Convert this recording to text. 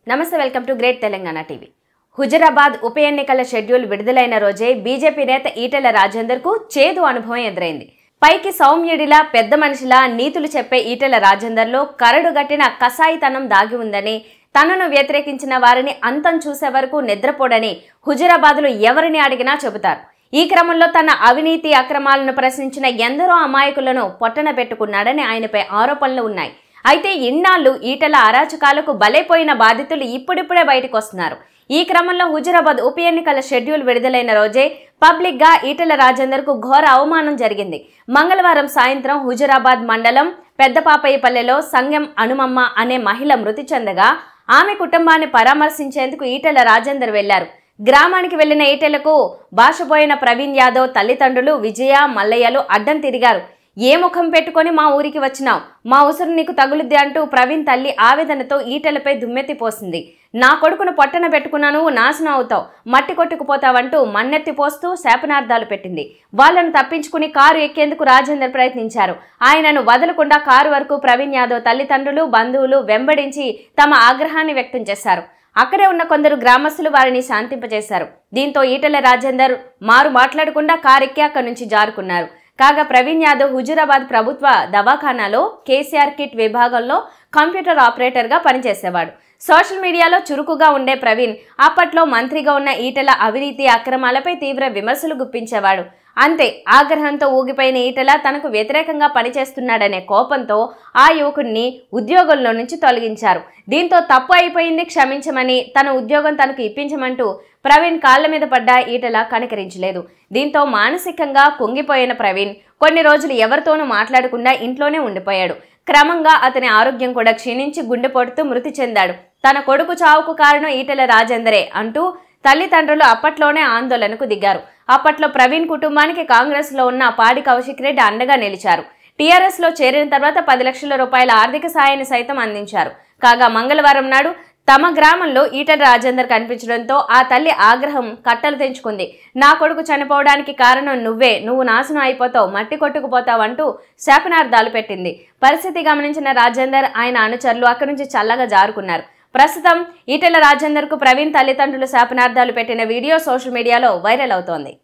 నమస్తే welcome to great Telangana TV Huzurabad ఉప ఎన్నికల షెడ్యూల్ విడుదలైన రోజే బీజేపీ నేత ఈటెల రాజేందర్కు చేదు అనుభవం ఎదురైంది పైకి సౌమ్యుడిలా పెద్ద మనిషిలా నీతులు చెప్పే ఈటెల రాజేందర్లో కరడుగట్టిన కసాయితనం దాగి ఉందని తనను వ్యతిరేకించిన వారిని అంతం చూసే వరకు నిద్రపోడని హుజరాబాద్లో ఎవరిని అడిగినా చెబుతారు ఈ క్రమంలో తన అవినీతి అక్రమాలను ప్రశ్నించిన ఎందరో అమాయకులను పొట్టన పెట్టుకున్నాడని ఆయనపై ఆరోపణలు ఉన్నాయి అయితే ఇన్నాళ్ళు ఈటల అరాచకాలకు బలైపోయిన బాధితులు ఇప్పుడిప్పుడే బయటకు వస్తున్నారు ఈ క్రమంలో హుజరాబాద్ ఉప ఎన్నికల షెడ్యూల్ విడుదలైన రోజే పబ్లిక్ గా ఈటల రాజేందర్ కు ఘోర అవమానం జరిగింది మంగళవారం సాయంత్రం హుజరాబాద్ మండలం పెద్దపాపయ్యపల్లెలో సంగం అనుమమ్మ అనే మహిళ మృతి చెందగా ఆమె కుటుంబాన్ని పరామర్శించేందుకు ఈటల రాజేందర్ వెళ్లారు గ్రామానికి వెళ్లిన ఈటెలకు భాషపోయిన ప్రవీణ్ యాదవ్ తల్లిదండ్రులు విజయ మల్లయ్యలు అడ్డం తిరిగారు ఏ ముఖం పెట్టుకొని మా ఊరికి వచ్చినావు మా ఉసురు నీకు తగులుద్ది అంటూ ప్రవీణ్ తల్లి ఆవేదనతో ఈటెలపై దుమ్మెత్తి పోసింది నా కొడుకును పొట్టన పెట్టుకున్నాను నాశనం అవుతావు మట్టి కొట్టుకుపోతావంటూ మన్నెత్తి పోస్తూ శాపనార్థాలు పెట్టింది వాళ్ళను తప్పించుకుని కారు ఎక్కేందుకు రాజేందర్ ప్రయత్నించారు ఆయనను వదలకుండా కారు వరకు ప్రవీణ్ యాదవ్ తల్లిదండ్రులు బంధువులు వెంబడించి తమ ఆగ్రహాన్ని వ్యక్తం చేశారు అక్కడే ఉన్న కొందరు గ్రామస్తులు వారిని శాంతింపజేశారు దీంతో ఈటెల రాజేందర్ మారు మాట్లాడకుండా కారెక్కి అక్కడి నుంచి జారుకున్నారు కాగా ప్రవీణ్ యాదవ్ హుజూరాబాద్ ప్రభుత్వ దవాఖానాలో కేసీఆర్ కిట్ విభాగంలో కంప్యూటర్ ఆపరేటర్గా పనిచేసేవాడు సోషల్ మీడియాలో చురుకుగా ఉండే ప్రవీణ్ అప్పట్లో మంత్రిగా ఉన్న ఈటల అవినీతి అక్రమాలపై తీవ్ర విమర్శలు గుప్పించేవాడు అంతే ఆగ్రహంతో ఊగిపోయిన ఈటల తనకు వ్యతిరేకంగా పనిచేస్తున్నాడనే కోపంతో ఆ యువకుడిని ఉద్యోగంలో నుంచి తొలగించారు దీంతో తప్పు అయిపోయింది క్షమించమని తన ఉద్యోగం తనకు ఇప్పించమంటూ ప్రవీణ్ కాళ్ల మీద పడ్డ ఈటల కనికరించలేదు దీంతో మానసికంగా కుంగిపోయిన ప్రవీణ్ కొన్ని రోజులు ఎవరితోనూ మాట్లాడకుండా ఇంట్లోనే ఉండిపోయాడు క్రమంగా అతని ఆరోగ్యం కూడా క్షీణించి గుండెపోటుతో మృతి చెందాడు తన కొడుకు చావుకు కారణం ఈటెల రాజేందరే అంటూ తల్లిదండ్రులు అప్పట్లోనే ఆందోళనకు దిగారు అప్పట్లో ప్రవీణ్ కుటుంబానికి కాంగ్రెస్ లో ఉన్న పాడి కౌశిక్ రెడ్డి అండగా నిలిచారు టీఆర్ఎస్ లో చేరిన తర్వాత పది లక్షల రూపాయల ఆర్థిక సాయాన్ని సైతం అందించారు కాగా మంగళవారం నాడు తమ గ్రామంలో ఈటల రాజేందర్ కనిపించడంతో ఆ తల్లి ఆగ్రహం కట్టలు తెంచుకుంది నా కొడుకు చనిపోవడానికి కారణం నువ్వే నువ్వు నాశనం అయిపోతావు మట్టి కొట్టుకుపోతావు అంటూ శాపనార్థాలు పెట్టింది పరిస్థితి గమనించిన రాజేందర్ ఆయన అనుచరులు అక్కడి నుంచి చల్లగా జారుకున్నారు ప్రస్తుతం ఈటెల రాజేందర్ కు ప్రవీణ్ తల్లిదండ్రులు శాపనార్థాలు పెట్టిన వీడియో సోషల్ మీడియాలో వైరల్ అవుతోంది